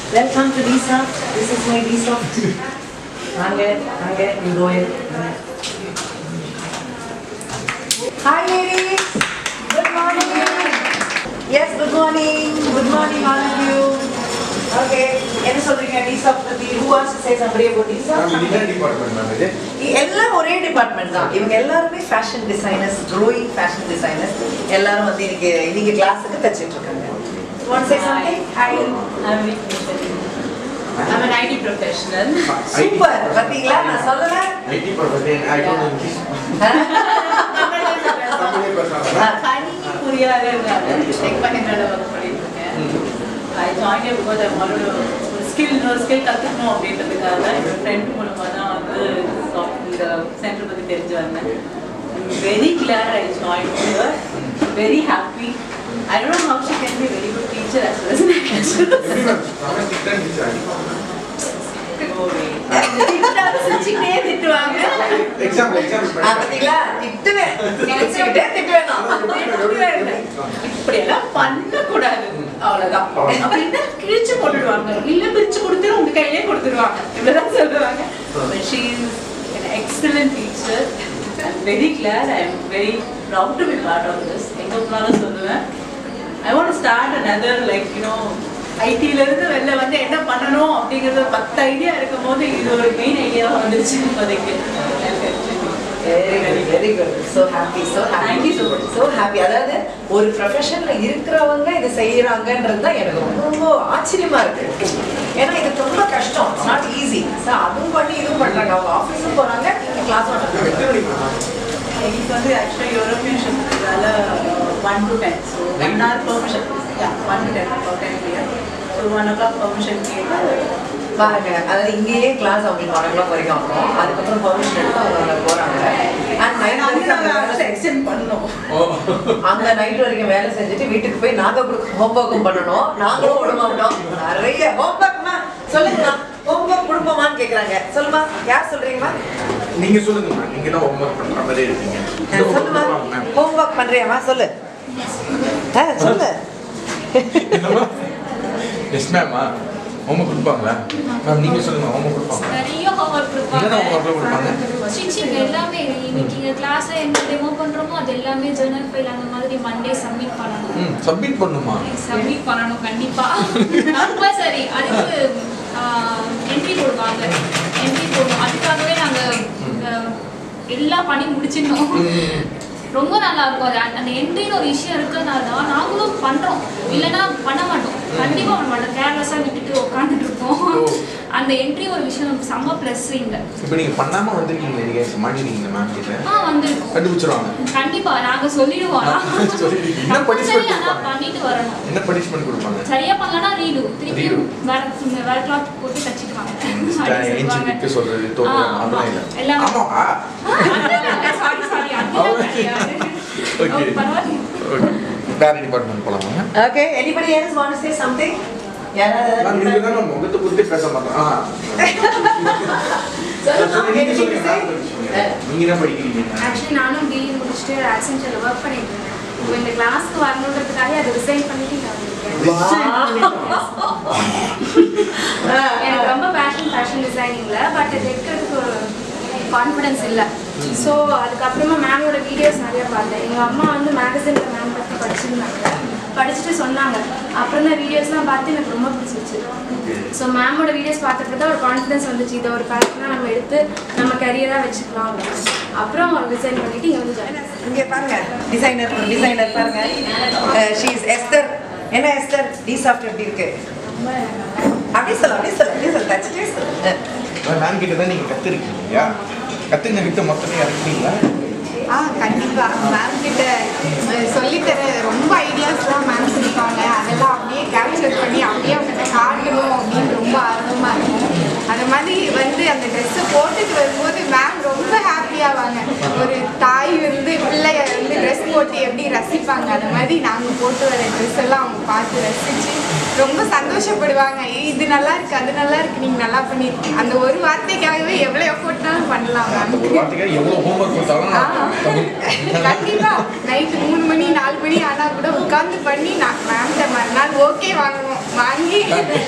Welcome to Disha this is my Disha வாங்க வாங்க you கோயல் hi ladies good morning yes good morning good morning all of you okay என்ன சொல்றீங்க டிசா பத்தி who wants to say somebody about Disha department ma'am இது எல்லாம் ஒரே டிபார்ட்மெண்ட் தான் இவங்க எல்லாருமே fashion designers growing fashion designers எல்லாரும் வந்து இன்னைக்கு இன்னைக்கு கிளாஸுக்கு தச்சிட்டு இருக்காங்க want say something hi I'm Vicky Shetty. I'm an IT professional. Super பாத்தீங்களா நான் சொல்லல IT profession I don't know English தமிழே பேசலாம் கணினி புரியாததுனால டெக் மஹிந்திரால ஒர்க் பண்ணிட்டு இருக்கேன் I join because I want ஒரு ஸ்கில் இன்னொரு ஸ்கில் கற்றுக்கணும் அப்படின்றதுக்காக என் ஃப்ரெண்ட் மூலமாக தான் வந்து இந்த சென்டர் பற்றி தெரிஞ்சு வந்தேன் very glad I join very happy I don't know how she can be very good teacher as well as an actor. எப்படி மேம் தமிழ் டிக்டன் டீச்சர் சிரிச்சுக்கிட்டே திட்டுவாங்க எக்ஸாம்பிள் எக்ஸாம்பிள் ஆ, பாத்தீங்களா திட்டுவேன் நினைச்சுக்கிட்டே திட்டுவேன் நான். இப்படியெல்லாம் பண்ணக்கூடாது அவ்வளவுதான் அப்படின்னா கிழிச்சு போட்டுடுவாங்க இல்ல பிரிச்சு கொடுத்துரு உங்க கையிலே கொடுத்துருவாங்க இப்படிதான் சொல்லுவாங்க she is an excellent teacher I'm very glad I'm very proud to be part of this எங்க போனாலும் சொல்லுவேன் I want to start another like you know ஐடில இருந்து வெளில வந்து என்ன பண்ணணும் அப்படிங்கறது ஒரு பத்து ஐடியா இருக்கும் போது இது ஒரு மெயின் ஐடியா வந்துருச்சு இப்போதைக்கு very good very good so happy so Thank you so much. So happy அதாவது ஒரு ப்ரொஃபஷன்ல இருக்கிறவங்க இதை செய்யறாங்கன்றது தான் எனக்கு ரொம்ப ரொம்ப ஆச்சரியமா இருக்கு ஏன்னா இது ரொம்ப கஷ்டம் இட்ஸ் நாட் ஈஸி ஸோ அதுவும் பண்ணி இதுவும் பண்றாங்க அவங்க ஆஃபீஸும் போறாங்க கிளாஸ் எனக்கு வந்து ஆக்சுவலாக யூரோப்பியன் ஷிஃப்ட்னால one to ten so one hour permission one to ten four ten year so one o'clock permission கேட்டு பாருங்க அதாவது இங்கேயே கிளாஸ் அவங்களுக்கு ஒன் ஓ கிளாக் வரைக்கும் ஆகும் அதுக்கப்புறம் பர்மிஷன் எடுத்து அவங்க போறாங்க அண்ட் நைன் வரைக்கும் எக்ஸ்டெண்ட் பண்ணோம் அங்க நைட் வரைக்கும் வேலை செஞ்சுட்டு வீட்டுக்கு போய் நாங்க ஹோம்ஒர்க்கும் பண்ணணும் நாங்களும் விட மாட்டோம் நிறைய ஹோம்ஒர்க்மா சொல்லுங்கம்மா ஹோம்ஒர்க் கொடுப்போமான்னு கேக்குறாங்க சொல்லுமா யார் சொல்றீங்கம்மா நீங்க சொல்லுங்க மேம் நீங்க தான் ஹோம்ஒர்க் பண்ற மாதிரி இருக்கீங்க அஹ் சொல்லுமா மேம் ஹோம்ஒர்க் பண்றியாம்மா சொல்லு ஆ சொல்லு எஸ் மேமா ஹோம்ஒர்க் கொடுப்பாங்களா மேம் நீங்க சொல்லுங்க ஹோம்ஒர்க் கொடுப்பாங்க நிறைய ஹோம்ஒர்க் என்னென்ன homework கொடுப்பாங்க? கொடுப்பாங்க ஸ்டிச்சிங் எல்லாமே இன்னைக்கு கிளாஸ்ல என்ன டெமோ பண்றோமோ அது எல்லாமே ஜர்னல் ஃபைல் அந்த மாதிரி மண்டே சப்மிட் பண்ணணும் ம் சப்மிட் பண்ணுமா சப்மிட் பண்ணணும் கண்டிப்பா கம்பல்சரி அதுக்கு என்ட்ரி போடுவாங்க என்ட்ரி போடுவோம் அதுக்காகவே நாங்க அஹ், எல்லாம் பண்ணி முடிச்சிடணும் ரொம்ப நல்லா இருக்கும் அது அந்த என்ட்ரின்னு ஒரு விஷயம் இருக்கிறதுனால தான் நாங்களும் பண்றோம் இல்லைன்னா பண்ண மாட்டோம் கண்டிப்பா பண்ண மாட்டோம் கேர்லெஸ்ஸா விட்டுட்டு உட்காந்துட்டு இருப்போம் ஓ. அந்த என்ட்ரி ஒரு விஷயம் செம்ம ப்ளஸ் இங்க இப்போ நீங்க பண்ணாம வந்திருக்கீங்க நீங்க மாட்டிருக்கீங்க மேம் கிட்ட ஆ வந்திருக்கோம் கண்டுபிடிச்சிருவாங்க கண்டிப்பா நாங்க சொல்லிடுவோம் சொல்லிடுவீங்க. என்ன punishment Compulsory ஆனா கொடுப்பாங்க? பண்ணிட்டு வரணும் என்ன பனிஷ்மெண்ட் கொடுப்பாங்க சரியா பண்ணலனா ரீடு திருப்பி Redo. வேற வேற கிளாத் போட்டு தச்சுக்குவாங்க எஞ்சி நிற்க சொல்றது தோற்று அதெல்லாம் இல்லை எல்லாம் ஆமாவா சாரி சாரி அதெல்லாம் கிடையாது Okay. ஓ, பரவாயில்ல ஓகே வேற டிபார்ட்மெண்ட் போலாமா okay anybody else want to say something ma'am நீங்க யாராவது தான் முகத்தை குறித்து பேச மாட்டோம் ஆ சொல்லுங்க நீங்க சொல்லுங்க say? நான் நீங்க என்ன படிக்கிறீங்க ஆக்சுவலி நானும் பிஇ முடிச்சுட்டு ஆக்சென்ச்சரில் ஒர்க் பண்ணிட்டு இருந்தேன் இப்போ இந்த கிளாஸ்க்கு வரணுன்றதுக்காக அதை ரிசைன் பண்ணிட்டு நான் வந்திருக்கேன் எனக்கு ரொம்ப பேஷன் ஃபேஷன் டிசைனிங்ல பட் இது இருக்கிறதுக்கு ஒரு கான்ஃபிடன்ஸ் இல்லை ஸோ அதுக்கப்புறமா மேமோட வீடியோஸ் நிறைய பார்த்தேன் எங்கள் அம்மா வந்து மேகசினில் மேம் பற்றி படிச்சிருந்தாங்க படிச்சுட்டு சொன்னாங்க அப்புறம் தான் வீடியோஸ்லாம் பார்த்து எனக்கு ரொம்ப பிடிச்சிருச்சு ஸோ மேமோட வீடியோஸ் பார்த்தப்ப தான் ஒரு கான்ஃபிடன்ஸ் வந்துச்சு இதை ஒரு பேஷனாக நம்ம எடுத்து நம்ம கரியராக வச்சுக்கலாம் அப்படின்னு. அப்புறம் ரிசைன் பண்ணிட்டு இங்கே வந்து ஜாயின் இங்க பாருங்க டிசைனர் டிசைனர் பாருங்க ஷீ இஸ் எஸ்தர் என்ன எஸ்தர் டி சாஃப்ட் எப்படி இருக்கு அப்படி சொல்ல அப்படி சொல்ல அப்படி சொல்ல தச்சுட்டே சொல்லு மேம் கிட்ட தான் நீங்க கத்துருக்கீங்க இல்லையா கத்துக்கின வித்த மொத்தமே இறக்குறீங்களா ஆ கண்டிப்பாக மேம் கிட்ட அஹ், சொல்லித்தர ரொம்ப ஐடியாஸ்லாம் மேம் கொடுப்பாங்க அதெல்லாம் அப்படியே கேப்சர் பண்ணி அப்படியே அவங்ககிட்ட காட்டணும் அப்படின்னு ரொம்ப ஆர்வமாக இருக்கும் அது மாதிரி வந்து அந்த ட்ரெஸ்ஸை போட்டுட்டு வரும்போது மேம் ரொம்ப ஹாப்பியாவாங்க ஒரு தாய் வந்து பிள்ளைய வந்து ட்ரெஸ் போட்டு எப்படி ரசிப்பாங்க அந்த மாதிரி நாங்கள் போட்டு வர ட்ரெஸ் எல்லாம் அவங்க பார்த்து ரசித்து ரொம்ப சந்தோஷப்படுவாங்க "ஏய், இது நல்லா இருக்கு அது நல்லா இருக்கு நீங்க நல்லா பண்ணிருக்கீங்க அந்த ஒரு வார்த்தைக்காகவே எவ்வளவு எஃபோர்ட்னாலும் பண்ணலாம் அந்த மேம் ஒரு வார்த்தைக்காக எவ்வளோ ஹோம்ஒர்க் கொடுத்தாலும் ஆ. நான் கண்டிப்பா நைட்டு மூணு மணி நாலு மணி ஆனா கூட உட்கார்ந்து பண்ணி நான் மேம்கிட்ட மறுநாள் ஓகே வாங்குவோம் வாங்கி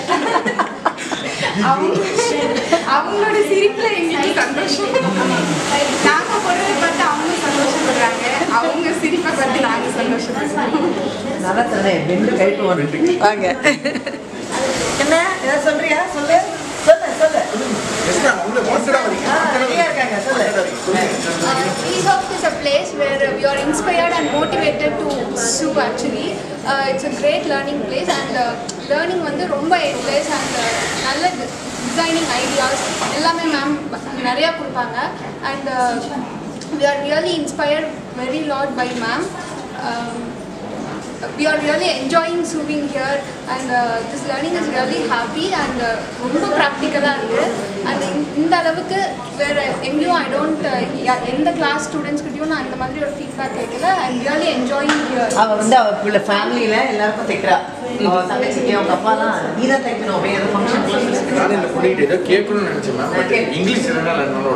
அவங்க அவங்களோட சிரிப்புல எங்களுக்கு சந்தோஷம் நாங்க போடுறத பார்த்து அவங்க சந்தோஷப்படுறாங்க அவங்க சிரிப்பை பார்த்து நாங்க சந்தோஷப்படுறோம் நல்லா சொன்னேன் ரெண்டு கைட்டு ஒன்று வாங்க என்ன ஏதாவது சொல்றியா சொல்லு சொல்லு சொல்லு எஸ் மேம் உங்களை வாண்டடா வரீங்க ஆ ரெடியா இருக்காங்க சொல்லு Uh, ESOP is a place where uh, we are inspired and motivated to sue actually. Uh, it's a great learning place and uh, learning வந்து ரொம்ப place and uh, நல்ல டிசைனிங் ஐடியாஸ் எல்லாமே மேம் நிறையா கொடுப்பாங்க and we are really inspired very lot by ma'am. Um, we are really enjoying sewing here and uh, this learning is really happy and uh, ரொம்ப ப்ராக்டிக்கலாக இருக்குது and இந்த- இந்த அளவுக்கு வேறு எங்கேயும் ஐ டோன்ட் எந்த கிளாஸ் ஸ்டூடெண்ட்ஸ்கிட்டையும் நான் இந்த மாதிரி ஒரு ஃபீட்பேக் கேட்கல I am really enjoying here அவ வந்து அவ பிள்ளை ஃபேமிலியில எல்லாருக்கும் தைக்கிறா அவ தங்கச்சிக்கு அவங்க அப்பாலாம் நீ தான் தைக்கணும் அப்படியே ஏதோ ஃபங்க்ஷன் நானும் இந்த பொண்ணுகிட்ட ஏதோ கேட்கணும்னு நினைச்சேன் மேம் பட் Okay. இங்கிலீஷ் என்னால என்னால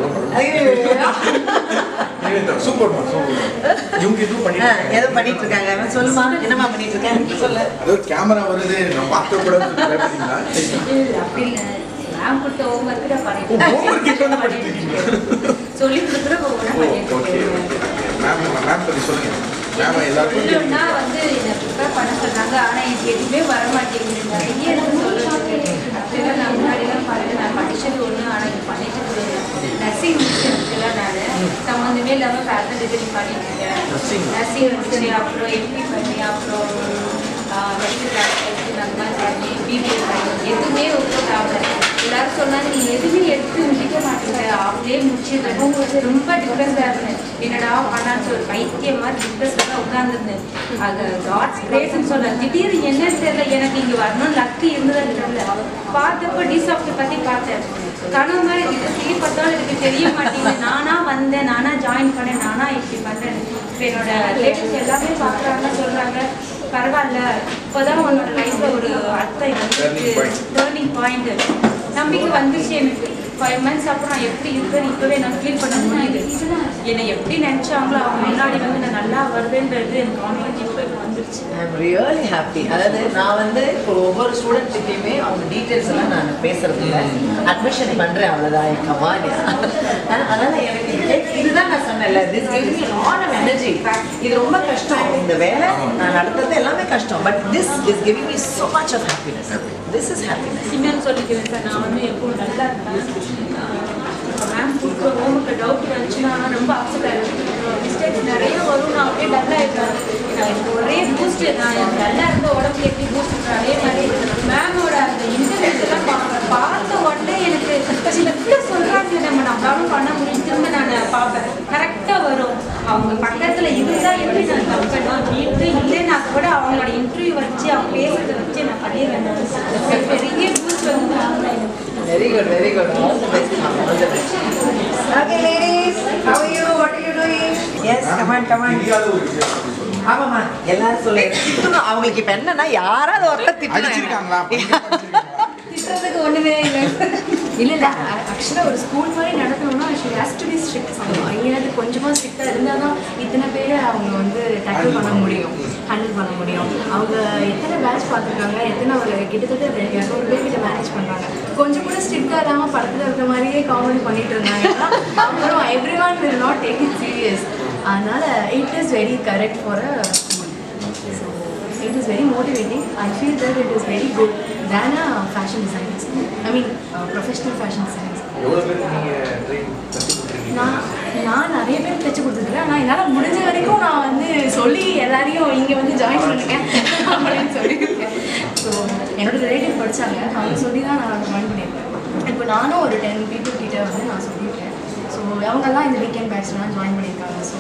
உடம்பு சூப்பர்மா சூப்பர் இவங்க இதுவும் பண்ணிட்டு இருக்காங்க. ஏதோ பண்ணிட்டு இருக்காங்க சொல்லுமா என்னம்மா பண்ணிட்டு இருக்கேன் சொல்லு அதோ கேமரா வருது நம்ம பார்க்க கூடாது பார்த்தீங்களா அப்படி இல்லை மேம் கொடுத்த ஹோம்ஒர்க்கு தான் பண்ணிட்டு ஹோம்ஒர்க் கிட்ட வந்து பண்ணிட்டு இருக்கீங்க சொல்லி கொடுக்குற ஒவ்வொன்றா ஓ பண்ணிட்டு ஓகே இருக்கேன். மேம் மேம் பற்றி சொல்லுங்க மேம் எல்லாருக்கும் சொல்லணும்னா வந்து என்னை ப்ரிப்பேர் பண்ண சொன்னாங்க ஆனால் எனக்கு எதுவுமே வர மாட்டேங்குது நிறைய எனக்கு சொல்லுறதுக்கு ஆக்சுவலாக நான் முன்னாடிலாம் பாருங்க நான் படிச்சது ஒன்று ஆனால் இது பண்ணிட்டு நர்சிங் முடிச்சிருக்குல நான் சம்மந்தமே இல்லாமல் ஃபேஷன் டிசைனிங் பண்ணிட்டு இருக்கேன் Nursing. நர்சிங் முடிச்சு அப்புறம் எம்பி பண்ணி அப்புறம் மெடிக்கல் கிளாஸ் அந்த மாதிரி பண்ணி பிபிஎஸ் பண்ணி எதுவுமே ஒர்க் அவுட் ஆகல எல்லாரும் சொன்னாங்க நீ எதுவுமே எடுத்து முடிக்க மாட்டேங்க அப்படியே முடிச்சிடுறேன் ரொம்ப டிப்ரெஸ்டாக இருந்தேன் என்னடா பண்ணான்னு சொல்லி பைத்தியம் மாதிரி டிப்ரெஸ்டாக தான் உட்காந்துருந்தேன் அது காட்ஸ் கிரேஸ்ன்னு சொல்ல திடீர்னு என்னன்னு தெரியல எனக்கு இங்கே வரணும்னு லக்கு இருந்ததுன்னு தெரியல பார்த்தப்ப டிசாப்டர் பற்றி பார்த்தேன் கனவு மாதிரி இது செய்யப்பட்டாலும் எனக்கு தெரிய மாட்டேங்குது நானா வந்தேன் நானா ஜாயின் பண்ணேன் நானா இப்படி பண்ணேன் இப்ப என்னோட ரிலேட்டிவ்ஸ் எல்லாமே பார்க்குறாங்க சொல்கிறாங்க பரவாயில்ல இப்போதான் உன்னோட லைஃப்ல ஒரு அர்த்தம் Turning point. டேர்னிங் பாயிண்ட் நம்பிக்கை வந்துச்சு எனக்கு ஃபைவ் மந்த்ஸ் அப்புறம் நான் எப்படி இருக்கேன்னு இப்போவே நான் ஃபீல் பண்ண முடியுது என்னை எப்படி நினச்சாங்களோ அவங்க முன்னாடி வந்து நான் நல்லா வருவேன்றது எனக்கு கான்ஃபிடன்ஸ் இப்போ வந்துருச்சு ஐ எம் ரியலி ஹாப்பி அதாவது நான் வந்து இப்போ ஒவ்வொரு ஸ்டூடெண்ட்கிட்டையுமே அவங்க டீட்டெயில்ஸ் எல்லாம் நான் பேசுறது இல்லை அட்மிஷன் பண்ணுறேன் அவ்வளோதான் என் கமானியா அதனால எனக்கு இது- இதுதான் நான் சொன்னேன்ல this gives me lot of energy இது ரொம்ப கஷ்டம் இந்த வேலை நான் நடத்துறது எல்லாமே கஷ்டம் but this is giving me so much of happiness this is happiness இன்னும் சொல்லிக்கிறேன் சார் நான் வந்து எப்பவும் நல்லா இருப்பேன் மேம் கொடுக்குற ஹோம்ஒர்க்கு டவுட் வந்துச்சுன்னா ரொம்ப அப்செட் ஆகிடும் மிஸ்டேக்ஸ் நிறைய வரும் நான் அப்படியே டல்லாக இருப்பேன் நான் எனக்கு ஒரே பூஸ்ட் நான் எனக்கு டல்லாக இருந்த உடம்புக்கு எப்படி பூஸ்ட் அதே மாதிரி மேமோட அந்த இன்டர்வியூஸ் எல்லாம் பார்ப்பேன் பார்த்த உடனே எனக்கு சில சொல்கிறாங்க நம்ம நம்மளாலும் பண்ண முடியும் திரும்ப நான் பார்ப்பேன் கரெக்டாக வரும் அவங்க பக்கத்தில் இருந்தால் எப்படி நான் தப்பேன் வீட்டு இல்லைன்னா கூட அவங்களோட இன்டர்வியூ வச்சு அவங்க பேசுறதை வச்சு நான் பண்ணிடுவேன் நான். பெரிய பூஸ்ட் வந்து வாங்கினேன் எனக்கு. Very good, very good. All the best, ma'am. All the best. Okay, ladies. How are you? What are you doing? Yes, come on, come on. தெரியாத ஒரு விஷயம் அப்படி சொல்லுங்க. ஆமாம்மா எல்லாரும் சொல்லு திட்டணும் அவங்களுக்கு இப்ப என்னன்னா யாராவது ஒருத்தர் திட்டணும் அடிச்சிருக்காங்களா படிக்க படிச்சிருக்காங்களா திட்டுறதுக்கு ஒன்றுமே இல்லை இல்லை இல்லை ஆக்சுவலாக ஒரு ஸ்கூல் மாதிரி நடத்தணும்னா she has to be strict எங்கேயாவது கொஞ்சமாக ஸ்ட்ரிக்டாக இருந்தால் தான் இத்தனை பேரை அவங்க வந்து டேக்கிள் பண்ண முடியும் ஹேண்டில் பண்ண முடியும் அவங்க எத்தனை பேட்ச் பார்த்துருக்காங்க எத்தனை ஒரு கிட்டத்தட்ட ரெ- இரநூறு பேர் கிட்ட மேனேஜ் பண்ணுறாங்க கொஞ்சம் கூட ஸ்ட்ரிக்டாக இல்லாமல் படத்தில் இருக்க மாதிரியே காமெடி பண்ணிட்டு இருந்தாங்க அப்புறம் every one will not take it serious அதனால் it is very correct for a school So it is very motivating. I feel that it is very good than a fashion designing school. I mean, uh, professional fashion designing school. எவ்வளோ பேருக்கு நீங்கள் train கற்றுக் கொடுத்துருக்கீங்க நான் நான் நிறைய பேர் தைச்சு கொடுத்துருக்கேன் ஆனால் என்னால் முடிஞ்ச வரைக்கும் நான் வந்து சொல்லி எல்லாரையும் இங்கே வந்து ஜாயின் பண்ணிருக்கேன் அப்படின்னு சொல்லியிருக்கேன் ஸோ என்னோட ரிலேட்டிவ் படித்தாங்க அவங்க சொல்லி தான் நான் ஜாயின் பண்ணியிருக்கேன் இப்போ நானும் ஒரு டென் பீப்புள் கிட்ட வந்து நான் சொல்லியிருக்கேன் ஸோ அவங்கெல்லாம் இந்த வீக்கெண்ட் பேட்ச்லாம் ஜாயின் பண்ணியிருக்காங்க so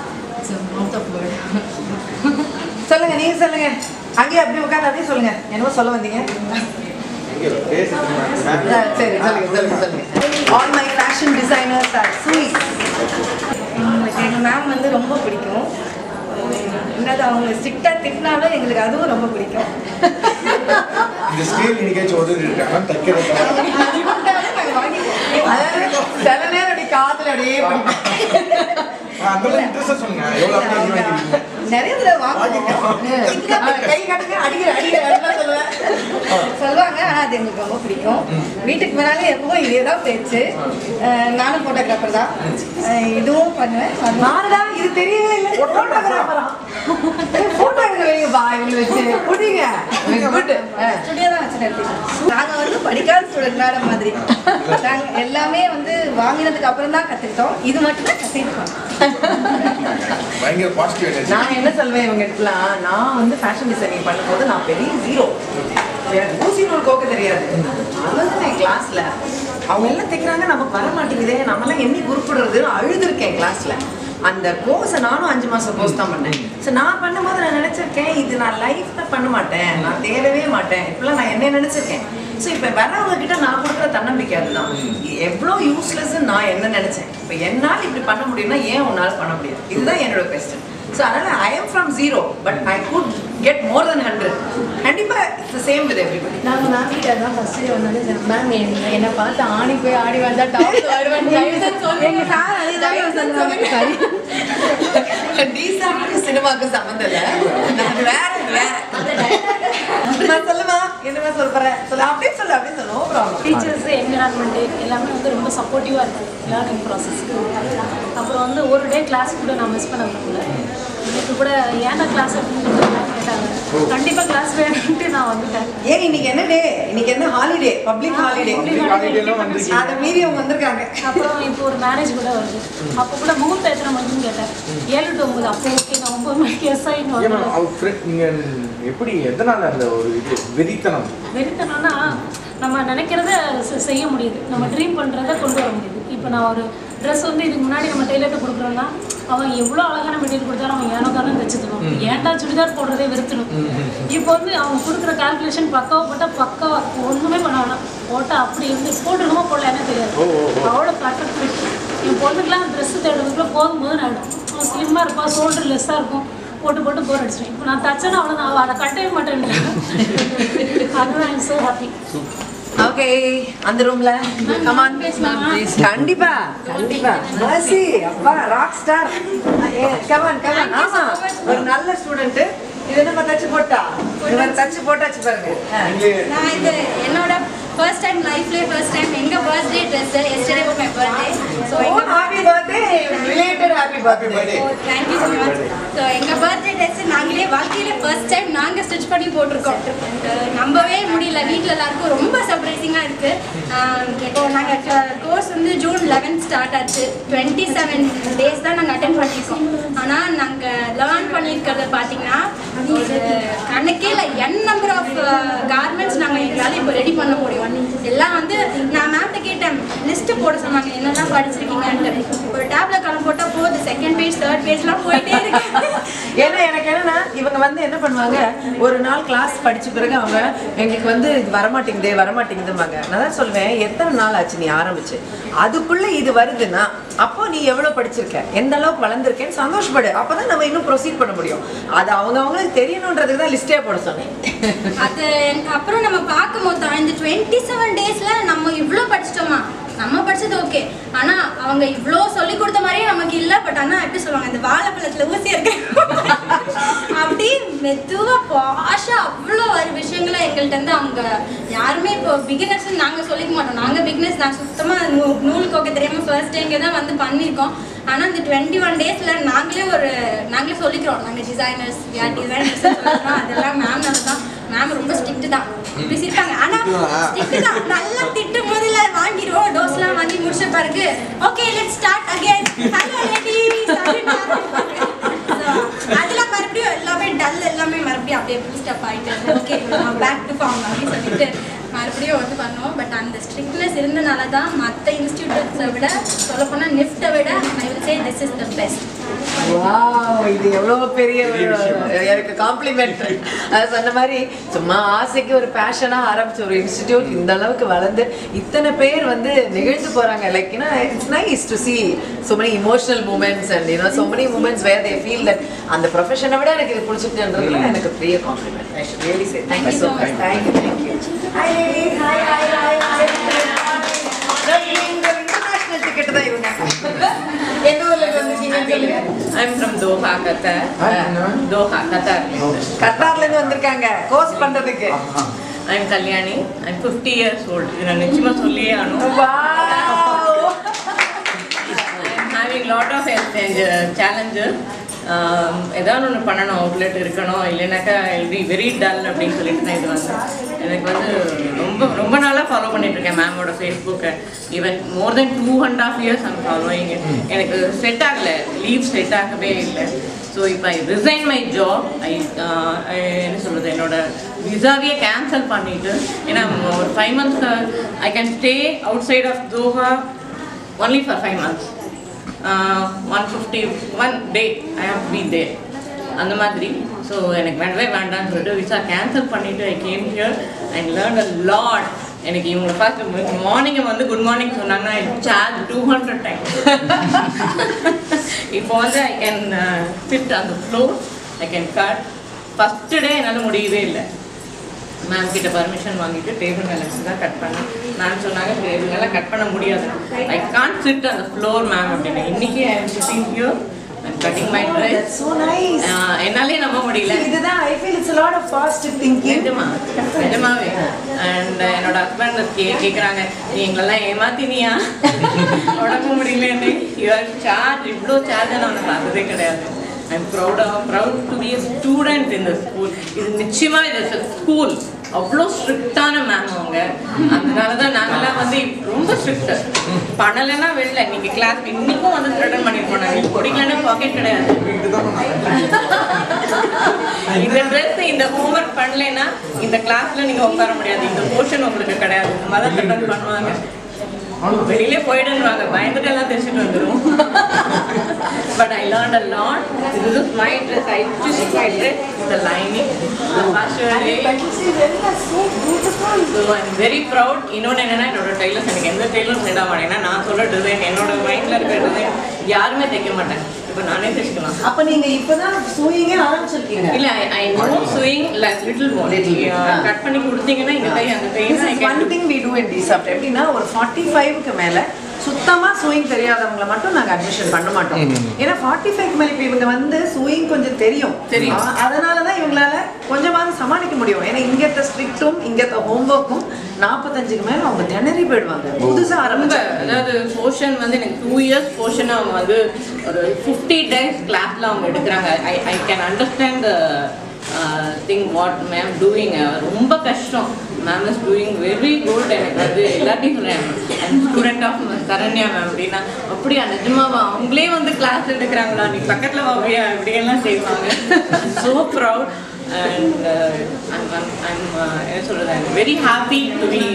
so mouth of word சொல்லுங்க நீங்க சொல்லுங்க அங்கேயே அப்படியே உட்காந்து அப்படியே சொல்லுங்க என்னவோ சொல்ல வந்தீங்க எங்கே பேச ஆ, சரி சொல்லுங்க சொல்லுங்க சொல்லுங்க all my fashion designers are sweet எங்களுக்கு எங்கள் மேம் வந்து ரொம்ப பிடிக்கும் என்னது அவங்க ஸ்ட்ரிக்டாக திட்டினாலும் எங்களுக்கு அதுவும் ரொம்ப பிடிக்கும் இந்த ஸ்கேல் இன்னைக்காச்சும் உதவி இருக்காங்க தைக்கிறது அதாவது சில நேரம் அப்படி காத்துல அப்படியே பிடிக்கும். அந்த மாதிரி இன்ட்ரெஸ்ட் சொல்லுங்க எவ்வளோ அப்படி வாங்கிருக்கீங்க நிறைய தடவை வாங்குவோம் ஆ, கை காட்டுங்க அடிக்கிற அடிக்கிற அப்படிலாம் சொல்லுவேன் சொல்லுவாங்க ஆனால் அது எங்களுக்கு ரொம்ப பிடிக்கும் வீட்டுக்கு முன்னாலே எப்பவும் இதே தான் பேச்சு அஹ் நானும் ஃபோட்டோகிராஃபர் தான் அஹ் இதுவும் பண்ணுவேன் அதுவும் நானுடா இது தெரியவே இல்லை போட்டோகிராஃபரா போட்டோ எடுக்க வைங்கப்பா இவங்களை வச்சு புடிங்க குட் ஸ்டுடியோ தான் வச்சு நடத்திட்டோம் நாங்கள் வந்து படிக்காத ஸ்டூடெண்ட் மேடம் மாதிரி நாங்கள் எல்லாமே வந்து வாங்கினதுக்கு அப்புறம் தான் கற்றுக்கிட்டோம் இது மட்டும் தான் கற்றுக்கிட்டோம் பயங்கர பாசிட்டிவ் எனர்ஜி நான் என்ன சொல்வேன் இவங்க இடத்துலாம் நான் வந்து ஃபேஷன் டிசைனிங் பண்ணும்போது நான் பெரிய ஜீரோ எனக்கு ஊசி நூல் கோக்க தெரியாது அவங்க என் கிளாஸ்ல அவங்க எல்லாம் தைக்கிறாங்க நமக்கு வர மாட்டேங்குதே நம்மளாம் எண்ணி குறிப்பிடுறது அழுதுருக்கேன் கிளாஸ்ல அந்த கோர்ஸை நானும் அஞ்சு மாசம் கோர்ஸ் தான் பண்ணேன் ஸோ நான் பண்ணும்போது நான் நினைச்சிருக்கேன் இது நான் லைஃப்ல பண்ண மாட்டேன் நான் தேடவே மாட்டேன் இப்பெல்லாம் நான் என்ன நினைச்சிருக்கேன் ஸோ இப்போ வரவங்க கிட்ட நான் கொடுக்குற தன்னம்பிக்கை அதுதான் எவ்வளோ யூஸ்லெஸ் நான் என்ன நினைச்சேன் இப்போ என்னால் இப்படி பண்ண முடியும்னா ஏன் உன்னால் பண்ண முடியாது இதுதான் என்னோட கொஸ்டின் ஸோ அதனால் I am from zero but I good get more than hundred கண்டிப்பாக இட்ஸ் சேம் வித் எவ்ரிபடி நாங்கள் மேம் கிட்ட தான் ஃபர்ஸ்ட் வந்து மேம் என்னை பார்த்து ஆணி போய் ஆடி வந்தா டாப் வருவேன் எங்கள் சார் அதே தான் சொல்லுவாங்க சரி டீசன்ட் சினிமாவுக்கு சம்மந்தம் இல்லை நான் வேற வேற நான் சொல்லுமா என்னமா சொல்றேன் சொல்ல அப்படியே சொல்லு அப்படியே சொல்லு நோ ப்ராப்ளம் டீச்சர்ஸ் என்விரான்மெண்ட்டு எல்லாமே வந்து ரொம்ப சப்போர்ட்டிவாக இருக்கும் லேர்னிங் ப்ராசஸ்க்கு அப்புறம் வந்து ஒரு டே கிளாஸ் கூட நான் மிஸ் பண்ண முடியல இன்னைக்கு கூட ஏன்டா கிளாஸ் அப்படின்னு கேட்டாங்க கண்டிப்பாக கிளாஸ் வேணும்ட்டு நான் வந்துட்டேன் ஏன் இன்னைக்கு என்ன டே இன்னைக்கு என்ன ஹாலிடே பப்ளிக் ஹாலிடே காலையிலாம் வந்து அதை மீறி அவங்க வந்திருக்காங்க அப்புறம் இப்போ ஒரு மேரேஜ் கூட வருது அப்போ கூட முகூர்த்த எத்தனை மணின்னு கேட்டேன் ஏழு டு ஒம்பது அப்போ ஓகே நான் ஒம்பது மணிக்கு எஸ் ஆகின்னு ஏன்னா வந்தேன் அவர் friend, நீங்க எப்படி எதனால அந்த ஒரு இது வெறித்தனம் வெறித்தனம்னா நம்ம நினைக்கிறத செ- செய்ய முடியுது நம்ம ட்ரீம் பண்ணுறத கொண்டு வர முடியுது இப்போ நான் ஒரு ட்ரெஸ் வந்து இதுக்கு முன்னாடி நம்ம டெய்லர்கிட்ட கொடுக்குறோம்னா அவன் எவ்வளோ அழகான மெட்டீரியல் கொடுத்தாலும் அவன் ஏனோ தானே தைச்சிருவான் ஏன்டா சுடிதார் போடுறதே வெறுத்துடும் இப்போ வந்து அவன் கொடுக்குற கால்குலேஷன் பக்காவா போட்டால் பக்காவா ஒன்றுமே பண்ண வேணாம் போட்டால் அப்படி இருந்து போட்டுருக்கோமா போடலானே தெரியாது அவ்வளோ பர்ஃபெக்ட் ஃபிட் என் பொண்ணுக்குலாம் ட்ரெஸ் தேடுறதுக்குள்ள போதும் போது ஆகிடும் அவன் ஸ்லிம்மாக இருப்பான் ஷோல்டர் லெஸ்ஸாக இருக்கும் போட்டு போட்டு போர் அடிச்சிட்டேன் இப்போ நான் தச்சேன்னா அவ்வளோதான் அவள் அதை கட்டவே மாட்டேன் அதுதான் ஐம் ஸோ ஹாப்பி ஓகே அந்த ரூம்ல கமான் ப்ளீஸ் கண்டிப்பா கண்டிப்பா மர்சி அப்பா ராக் ஸ்டார் கமான் கமான் ஆமா ஒரு நல்ல ஸ்டூடெண்ட் இது நம்ம தச்சு போட்டா இவர் தச்சு போட்டாச்சு பாருங்க ஆ. நான் இது என்னோட ஃபர்ஸ்ட் டைம் லைஃப்லேயே ஃபர்ஸ்ட் டைம் எங்கள் birthday dress yesterday my birthday so oh happy birthday related happy birthday thank you so much so எங்கள் பர்த்டே ட்ரெஸ் நாங்களே வாழ்க்கையில் ஃபர்ஸ்ட் டைம் நாங்கள் ஸ்டிச் பண்ணி போட்டிருக்கோம் அஹ் நம்பவே முடியல வீட்டில் எல்லாருக்கும் ரொம்ப சர்ப்ரைசிங்காக இருக்குது இப்போ நாங்கள் கோர்ஸ் வந்து ஜூன் லெவன் ஸ்டார்ட் ஆச்சு டுவெண்ட்டி செவன் டேஸ் தான் நாங்கள் அட்டன் பண்ணியிருக்கோம் ஆனால் நாங்கள் லேர்ன் பண்ணியிருக்கிறத பார்த்தீங்கன்னா இது கணக்கே இல்லை என் நம்பர் ஆஃப் கார்மெண்ட்ஸ் நாங்கள் எங்களால் இப்போ ரெடி பண்ண முடியும் எல்லாம் வந்து நான் மேம்கிட்ட கேட்டேன் லிஸ்ட்டு போட சொன்னாங்க என்னெல்லாம் படிச்சிருக்கீங்கன்ட்டு ஒரு டேப்ல கலம் போட்டால் போகுது செகண்ட் பேஜ் தேர்ட் பேஜ்லாம் போயிட்டே இருக்கு ஏன்னா எனக்கு என்னன்னா இவங்க வந்து என்ன பண்ணுவாங்க ஒரு நாள் கிளாஸ் படிச்ச பிறகு அவங்க எங்களுக்கு வந்து இது வரமாட்டேங்குது வரமாட்டேங்குதும்பாங்க நான் தான் சொல்லுவேன் எத்தனை நாள் ஆச்சு நீ ஆரம்பிச்சு அதுக்குள்ள இது வருதுன்னா அப்போ நீ எவ்வளவு படிச்சிருக்க எந்த அளவுக்கு வளர்ந்துருக்கேன்னு சந்தோஷப்படு அப்பதான் நம்ம இன்னும் ப்ரொசீட் பண்ண முடியும் அது அவங்க அவங்களுக்கு தெரியணுன்றதுக்கு தான் லிஸ்டே போட சொன்னேன் அது அப்புறம் நம்ம பார்க்கும்போது தான் இந்த டுவெண்ட்டி செவன் டேஸில் நம்ம இவ்வளோ படிச்சிட்டோமா நம்ம படிச்சது ஓகே ஆனால் அவங்க இவ்வளோ சொல்லி கொடுத்த மாதிரியே நமக்கு இல்லை பட் ஆனால் எப்படி சொல்லுவாங்க இந்த வாழைப்பழத்தில் ஊசி இருக்கு அப்படி மெதுவாக பாஷா அவ்வளோ ஒரு விஷயங்களை எங்கள்கிட்ட இருந்து அவங்க யாருமே இப்போ பிகினர்ஸ் நாங்கள் சொல்லிக்க மாட்டோம் நாங்கள் பிகினர்ஸ் நான் சுத்தமாக நூ நூல் கோக்க தெரியாமல் ஃபர்ஸ்ட் டைம் தான் வந்து பண்ணியிருக்கோம் ஆனால் இந்த டுவெண்ட்டி ஒன் டேஸில் நாங்களே ஒரு நாங்களே சொல்லிக்கிறோம் நாங்கள் டிசைனர்ஸ் யார் டிசைனர்ஸ் சொல்லிக்கிறோம் அதெல்லாம் மேம்னால தான் மேம் ரொம்ப ஸ்ட்ரிக்ட் தான் இப்படி சிரிப்பாங்க ஆனால் ஸ்ட்ரிக்ட் தான் நல்லா திட்டும் போதில் வாங்கிடுவோம் டோஸ்லாம் வாங்கி முடிச்ச பிறகு okay let start again hello ladies அதெல்லாம் மறுபடியும் எல்லாமே டல் எல்லாமே மறுபடியும் அப்படியே பூஸ்டப் ஆயிட்டு ஓகே பேக் டு ஃபார்ம் அப்படின்னு சொல்லிட்டு மறுபடியும் வந்து பண்ணோம் பட் அந்த ஸ்ட்ரிக்ட்னஸ் இருந்தனால தான் மற்ற இன்ஸ்டியூட்டை விட சொல்லப்போனால் நிஃப்ட்டை விட I will say this is the best wow இது எவ்வளவு பெரிய ஒரு எனக்கு காம்ப்ளிமெண்ட் அது சொன்ன மாதிரி சும்மா ஆசைக்கு ஒரு பேஷனா ஆரம்பிச்ச ஒரு இன்ஸ்டிடியூட் இந்த அளவுக்கு வளர்ந்து இத்தனை பேர் வந்து நிகழ்ந்து போறாங்க like you know it's nice to see so many emotional moments and you know so many moments where they feel that அந்த ப்ரொஃபஷனை விட எனக்கு இது பிடிச்சிருக்குன்றதுல எனக்கு பெரிய compliment I should really say thank you so much thank you thank you hi ladies hi hi hi hi international ticket தான் இவங்க எந்த ஊர்ல இருந்து வந்திருக்கீங்கன்னு சொல்லுங்க I'm from Doha, Qatar. Doha, Qatar. கத்தார்ல இருந்து வந்திருக்காங்க கோர்ஸ் பண்றதுக்கு I'm Kalyani. I'm 50 years old. இது நான் நிச்சயமா சொல்லியே ஆகணும். Wow. I'm having lot of health uh, challenges. Um, ஏதாவது ஒன்று பண்ணணும் அவுட்லெட் இருக்கணும் இல்லைனாக்கா பி வெரி டல் அப்படின்னு சொல்லிட்டு நான் இது வந்தேன் எனக்கு வந்து ரொம்ப ரொம்ப நாளாக ஃபாலோ பண்ணிட்டு இருக்கேன் மேமோட ஃபேஸ்புக்கை even more than two and half years I'm following எனக்கு செட் ஆகலை லீவ் செட் ஆகவே இல்லை ஸோ இப்போ I resign my job I என்ன சொல்கிறது என்னோட விசாவையே கேன்சல் பண்ணிட்டு ஏன்னா ஒரு five months I can stay அவுட் சைட் of Doha only for five months one fifty one day I have be day அந்த மாதிரி ஸோ எனக்கு வேண்டவே வேண்டாம்னு சொல்லிட்டு விசா கேன்சல் பண்ணிவிட்டு I came here and learn a lot எனக்கு இவங்களை பார்த்து மார்னிங் வந்து குட் மார்னிங் சொன்னாங்கன்னா சார்ஜ் டூ ஹண்ட்ரட் டைம் இப்போ வந்து ஐ கேன் சிட் அந்த floor I can cut first day என்னால் முடியவே இல்லை மேம் கிட்ட பர்மிஷன் வாங்கிட்டு டேபிள் மேலே வச்சு தான் கட் பண்ணேன் மேம் சொன்னாங்க டேபிள் கட் பண்ண முடியாது ஐ கான்ட் சிட் அந்த ஃப்ளோர் மேம் அப்படின்னு இன்னைக்கு I am sitting here cutting my dress So nice. என்னாலே நம்ப முடியல இதுதான் I feel it's a lot of positive thinking நிஜமா நிஜமாவே அண்ட் என்னோட ஹஸ்பண்ட் கே கேட்குறாங்க நீ எங்களெல்லாம் ஏமாத்தினியா உடம்பு முடியலன்னு யுவர் சார்ஜ் இவ்வளோ சார்ஜ் நான் உனக்கு பார்த்ததே கிடையாது I am proud proud to be student இந்த ஸ்கூல் இது நிச்சயமா இது ஸ்கூல் அவ்வளோ ஸ்ட்ரிக்டான மேம் அவங்க அதனால தான் நாங்கெல்லாம் வந்து ரொம்ப ஸ்ட்ரிக்ட் பண்ணலைன்னா வெளில நீங்க கிளாஸ் இன்னைக்கும் வந்து த்ரெட்டன் பண்ணிருப்போம் நாங்கள் பிடிக்கலன்னா பாக்கெட் கிடையாது இந்த ட்ரெஸ் இந்த ஹோம்ஒர்க் பண்ணலைன்னா இந்த கிளாஸ்ல நீங்க உட்கார முடியாது இந்த போர்ஷன் உங்களுக்கு கிடையாது இந்த மாதிரி த்ரெட்டன் பண்ணுவாங்க வெளியிலே போயிடுவாங்க பயந்துட்டு எல்லாம் தைச்சிட்டு வந்துடும் but I learn a lot this is my dress I choose my dress the lining the fashion so I'm very proud இன்னொன்று என்னன்னா என்னோட டெய்லர்ஸ் எனக்கு எந்த டெய்லரும் செட் ஆக மாட்டேங்கன்னா நான் சொல்ற டிசைன் என்னோட மைண்ட்ல இருக்கிற டிசைன் யாருமே தைக்க மாட்டேன் இப்போ நானே தைச்சிக்கலாம் அப்ப நீங்க இப்பதான் சூயிங்கே ஆரம்பிச்சிருக்கீங்க இல்ல I know swing like little more cut பண்ணி கொடுத்தீங்கன்னா இங்க கை அங்க கை This is one thing we do in DSAP. எப்படின்னா ஒரு ஃபார்ட்டி ஃபைவ்க்கு மேல சுத்தமா சூயிங் தெரியாதவங்களை மட்டும் நாங்க அட்மிஷன் பண்ண மாட்டோம் ஏன்னா ஃபார்ட்டி ஃபைவ் மேல இப்ப இவங்க வந்து சூயிங் கொஞ்சம் தெரியும் தெரியும். ஆ, அதனாலதான் இவங்களால கொஞ்சமாவது சமாளிக்க முடியும் ஏன்னா இங்கத்த ஸ்ட்ரிக்ட்டும் இங்கத்த ஹோம்ஒர்க்கும் நாற்பத்தஞ்சுக்கு மேல அவங்க திணறி போயிடுவாங்க புதுசா ரொம்ப ஆரம்பிச்சு அதாவது போர்ஷன் வந்து எனக்கு டூ இயர்ஸ் போர்ஷன் அவங்க வந்து ஒரு ஃபிஃப்டி டேஸ் கிளாஸ்ல அவங்க எடுக்கிறாங்க I I can understand thing what ma'am doing ரொம்ப கஷ்டம் ma'am is doing very good எனக்கு வந்து எல்லாத்தையும் சொல்கிறேன் ஸ்டூடெண்ட் ஆஃப் சரண்யா மேம் அப்படின்னா அப்படியா நிஜமாவா அவங்களே வந்து கிளாஸ் எடுக்கிறாங்களா நீ பக்கத்தில் வாவியா இப்படியெல்லாம் செய்வாங்க ஸோ ப்ரௌட் அண்ட் ஐம் என்ன சொல்கிறது I'm very happy to be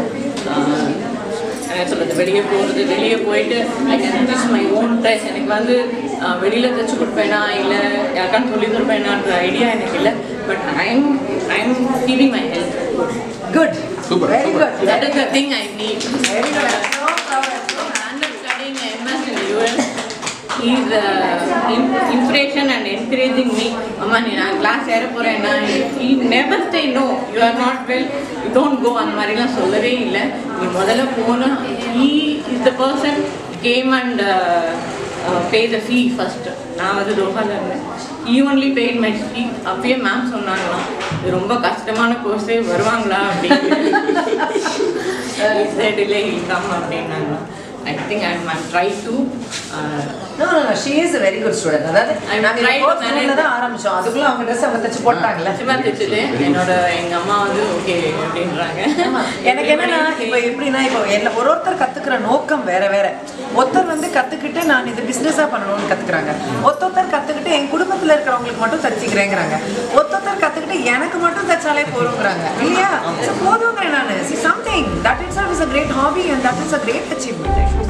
என்ன சொல்றது வெளியே போகிறது வெளியே போயிட்டு I can use my own dress எனக்கு வந்து அஹ், வெளியில தைச்சு கொடுப்பேனா இல்லை யாருக்கான்னு சொல்லி கொடுப்பேனான்ற ஐடியா எனக்கு இல்லை but I'm I'm keeping my health good Super, very super. Good that is the thing I need very good studying MS in the US. He's uh, im- impression and encouraging me. அம்மா நீ நான் class ஏற போறேன்னா he never say no you are not well you don't go அந்த மாதிரிலாம் சொல்லவே இல்லை நீ முதல்ல போனா he is the person came and uh, uh, pay the fee first நான் வந்து தோஹால இருந்தேன் he only paid my fee அப்பயே மேம் சொன்னாங்களாம் இது ரொம்ப கஷ்டமான கோர்ஸே வருவாங்களா அப்படின்னு said இல்லை he'll come அப்படின்னாங்களாம் I think I'm, I'm trying to uh, No, no, no. She is a very good student. அதாவது I'm நாங்க இந்த trying to course manage. room ல தான் ஆரம்பிச்சோம் அதுக்குள்ள அவங்க ட்ரெஸ் அவங்க தச்சு போட்டாங்கல்ல சும்மா தைச்சது என்னோட எங்க அம்மா வந்து ஓகே அப்படின்றாங்க ஆமா. எனக்கு என்னன்னா இப்ப எப்படின்னா இப்போ என்ன ஒரு ஒருத்தர் கத்துக்கிற நோக்கம் வேற வேற ஒருத்தர் வந்து கத்துக்கிட்டு நான் இது பிசினஸா பண்ணணும்னு கத்துக்கிறாங்க ஒருத்தர் கத்துக்கிட்டு என் குடும்ப குடும்பத்துல இருக்கிறவங்களுக்கு மட்டும் தச்சுக்கிறேங்கிறாங்க ஒருத்தர் கத்துக்கிட்டு எனக்கு மட்டும் தச்சாலே போறோங்கிறாங்க இல்லையா So, போதுங்கிறேன் நான் something that it's is a great hobby and that is a great achievement